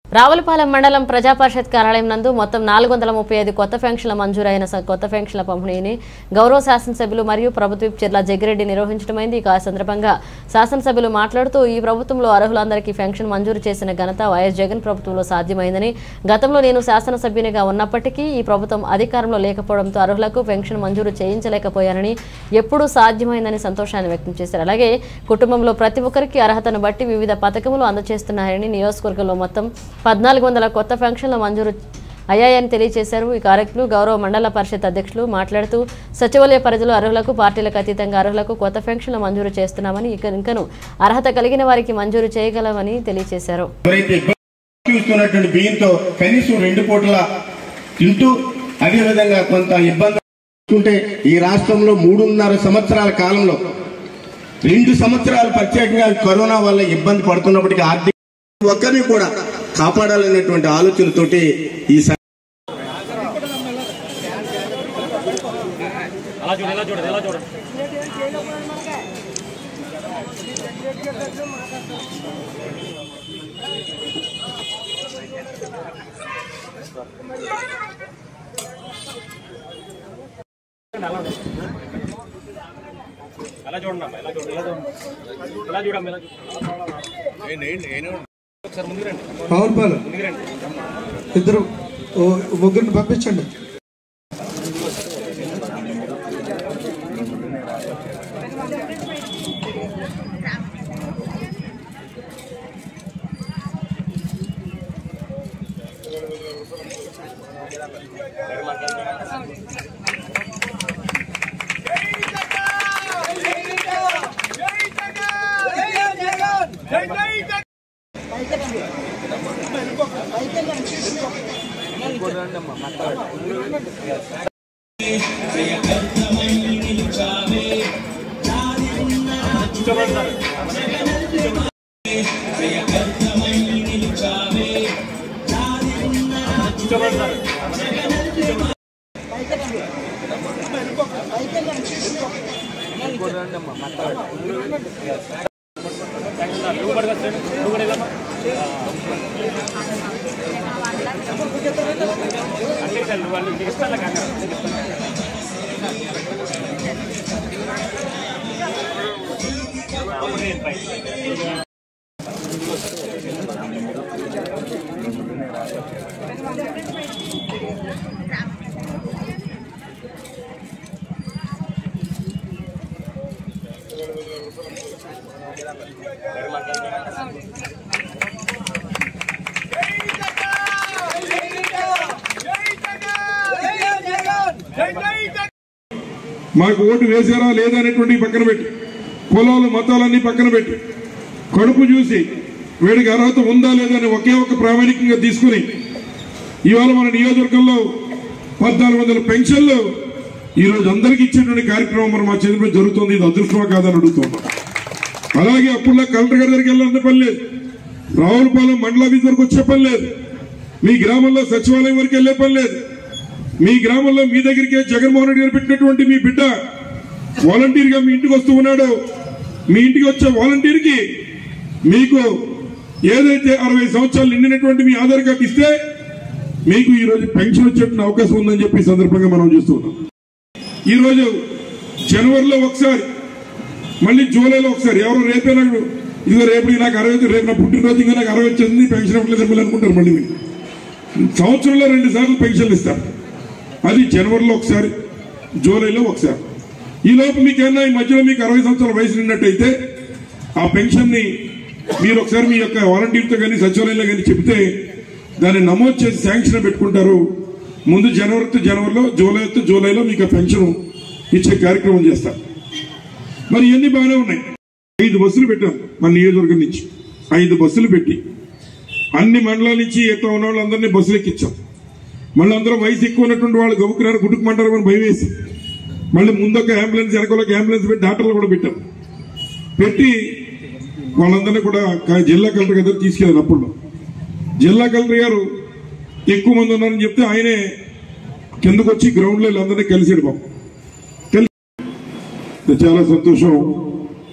రావులపాలెం మండలం ప్రజా పరిషత్ కార్యాలయం నందు మొత్తం నాలుగు వందల ముప్పై ఐదు కొత్త పెన్షన్ల మంజూరైన స- కొత్త పెన్షన్ల పంపిణీని గౌరవ శాసనసభ్యులు మరియు ప్రభుత్వ చెర్ల జగ్గిరెడ్డి నిర్వహించడమైంది ఇక ఆ సందర్భంగా శాసనసభ్యులు మాట్లాడుతూ ఈ ప్రభుత్వంలో అర్హులందరికీ పెన్షన్ మంజూరు చేసిన ఘనత వైఎస్ జగన్ ప్రభుత్వంలో సాధ్యమైందని గతంలో నేను శాసనసభ్యునిగా ఉన్నప్పటికీ ఈ ప్రభుత్వం అధికారంలో లేకపోవడంతో అర్హులకు పెన్షన్ మంజూరు చేయించలేకపోయానని ఎప్పుడూ సాధ్యమైందని సంతోషాన్ని వ్యక్తం చేశారు అలాగే కుటుంబంలో ప్రతి ఒక్కరికి అర్హతను బట్టి వివిధ పథకములు అందజేస్తున్నారని నియోజకవర్గంలో మొత్తం పద్నాలుగు వందల కొత్త పెన్షన్ల మంజూరు అయ్యాయని తెలియజేశారు ఈ కార్యక్రమంలో గౌరవ మండల పరిషత్ అధ్యక్షులు మాట్లాడుతూ సచివాలయ పరిధిలో అర్హులకు పార్టీలకు అతీతంగా అర్హులకు కొత్త పెన్షన్లు మంజూరు చేస్తున్నామని ఇక ఇంకను అర్హత కలిగిన వారికి మంజూరు చేయగలమని తెలియజేశారు ఎవరైతే ఇబ్బంది చూస్తున్నటువంటి బియ్యంతో కనీసం రెండు పూటల తింటూ అదే విధంగా కొంత ఇబ్బంది చూసుకుంటే ఈ రాష్ట్రంలో మూడున్నర సంవత్సరాల కాలంలో రెండు సంవత్సరాలు ప్రత్యేకంగా కరోనా వల్ల ఇబ్బంది పడుతున్నప్పటికీ ఆర్థిక ఒక్కరిని కూడా కాపాడాలనేటువంటి ఆలోచనతోటి ఈ స- ఎలా చూడండి అమ్మా, ఎలా చూడండి ఎలా చూడండి ఎలా చూడమ్మా ఎలా చూడండి ఒకసారి ముందుకు రండి రావులపాలెం ముందుకు రండి ఇద్దరు ఓ ముగ్గురిని పంపించండి నువ్వు కూడా వచ్చాడు నువ్వు కూడా వెళ్ళమ్మా అంటే సార్ నువ్వు వాళ్ళు నీకు ఇస్తాను కాక నీకు ఇస్తాను అప్పుడు నేను ట్రై మాకు ఓటు వేసారా లేదా అనేటువంటి పక్కన పెట్టి కులాలు మతాలన్నీ పక్కన పెట్టి కడుపు చూసి వీడికి అర్హత ఉందా లేదా అని ఒకే ఒక ప్రామాణికంగా తీసుకుని ఇవాళ మన నియోజకవర్గంలో పద్నాలుగు వందల పెన్షన్లు ఈరోజు అందరికి ఇచ్చేటువంటి కార్యక్రమం మరి మా చేతిలో జరుగుతుంది ఇది అదృష్టమా కాదని అడుగుతున్నాం అలాగే అప్పుడులా కలెక్టర్ గారి దగ్గరికి వెళ్ళాలంటే పని లేదు రావులపాలెం మండల ఆఫీస్ వరకు వచ్చే పని లేదు మీ గ్రామంలో సచివాలయం వరకు వెళ్ళే పని లేదు మీ గ్రామంలో మీ దగ్గరికి జగన్మోహన్ రెడ్డి గారు పెట్టినటువంటి మీ బిడ్డ వాలంటీర్ గా మీ ఇంటికి వస్తూ ఉన్నాడు మీ ఇంటికి వచ్చే వాలంటీర్ కి మీకు ఏదైతే అరవై సంవత్సరాలు నిండినటువంటి మీ ఆధార్ కార్డు ఇస్తే మీకు ఈ రోజు పెన్షన్ వచ్చేటువంటి అవకాశం ఉందని చెప్పి ఈ సందర్భంగా మనం చూస్తున్నాం ఈ రోజు జనవరిలో ఒకసారి మళ్ళీ జూలైలో ఒకసారి ఎవరు రేపే నాకు ఇదిగో రేపు నాకు అరవై వచ్చి- రేపు నా పుట్టినరోజు ఇంకా నాకు అరవై వచ్చేసింది పెన్షన్ ఇవ్వట్లేదు ఇవ్వలేదు అనుకుంటారు మళ్ళీ మీరు సంవత్సరంలో రెండు సార్లు పెన్షన్లు ఇస్తారు అది జనవరిలో ఒకసారి జూలైలో ఒకసారి ఈ లోపు మీకేమన్నా ఈ మధ్యలో మీకు అరవై సంవత్సరాల వయసు నిన్నట్టయితే ఆ పెన్షన్ ని మీరు ఒకసారి మీ యొక్క వాలంటీర్తో కానీ సచివాలయంలో కానీ చెప్తే దాన్ని నమోదు చేసి శాంక్షన్ పెట్టుకుంటారు ముందు జనవరి తో జనవరిలో జూలై తో జూలైలో మీకు ఆ పెన్షన్ ఇచ్చే కార్యక్రమం చేస్తారు మరి ఇవన్నీ బాగానే ఉన్నాయి ఐదు బస్సులు పెట్టాం మన నియోజకవర్గం నుంచి ఐదు బస్సులు పెట్టి అన్ని మండలాల నుంచి ఎట్లా ఉన్న వాళ్ళందరినీ బస్సులు ఎక్కించాం మళ్ళీ అందరూ వయసు ఎక్కువ ఉన్నటువంటి వాళ్ళు గబుకున్నారు గుట్టుకుమంటారు అని భయం వేసి మళ్ళీ ముందొక అంబులెన్స్ వెనకొక అంబులెన్స్ పెట్టి డాక్టర్లు కూడా పెట్టాం పెట్టి వాళ్ళందరినీ కూడా క- జిల్లా కలెక్టర్ గారు తీసుకెళ్ళారు అప్పుడు జిల్లా కలెక్టర్ గారు ఎక్కువ మంది ఉన్నారని చెప్తే ఆయనే కిందకు వచ్చి గ్రౌండ్ లో వీళ్ళందరినీ కలిసాడు బాబు కలిసి చాలా సంతోషం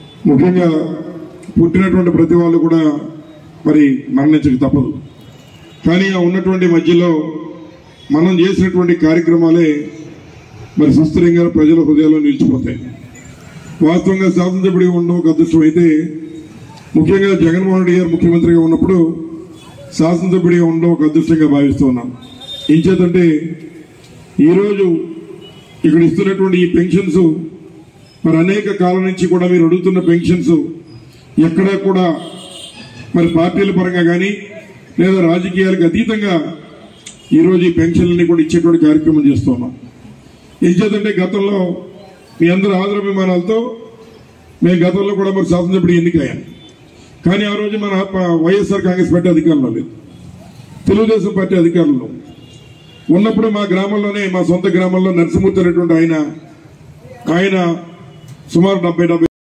ముఖ్యంగా పుట్టినటువంటి ప్రతి వాళ్ళు కూడా మరి మరణించక తప్పదు కానీ ఆ ఉన్నటువంటి మధ్యలో మనం చేసినటువంటి కార్యక్రమాలే మరి సుస్థిరంగా ప్రజల హృదయాల్లో నిలిచిపోతాయి వాస్తవంగా శాసనసభ్యుడిగా ఉండడం ఒక అదృష్టం అయితే ముఖ్యంగా జగన్మోహన్ రెడ్డి గారు ముఖ్యమంత్రిగా ఉన్నప్పుడు శాసనసభ్యుడిగా ఉండడం ఒక అదృష్టంగా భావిస్తూ ఉన్నాం ఏం చేతంటే ఈరోజు ఇక్కడ ఇస్తున్నటువంటి ఈ పెన్షన్స్ మరి అనేక కాలం నుంచి కూడా మీరు అడుగుతున్న పెన్షన్స్ ఎక్కడా కూడా మరి పార్టీల పరంగా కానీ లేదా రాజకీయాలకు అతీతంగా ఈరోజు ఈ పెన్షన్లని కూడా ఇచ్చేటువంటి కార్యక్రమం చేస్తూ ఉన్నాం ఏం చేద్దంటే గతంలో మీ అందరి ఆదరాభిమానాలతో మేము గతంలో కూడా మరి శాసనసభ్యుడు ఎన్నికయ్యాం కానీ ఆ రోజు మన ప- వైఎస్ఆర్ కాంగ్రెస్ పార్టీ అధికారంలో లేదు తెలుగుదేశం పార్టీ అధికారంలో ఉన్నప్పుడు మా గ్రామంలోనే మా సొంత గ్రామంలో నరసింహూర్తి అనేటువంటి ఆయన ఆయన సుమారు డెబ్బై డెబ్బై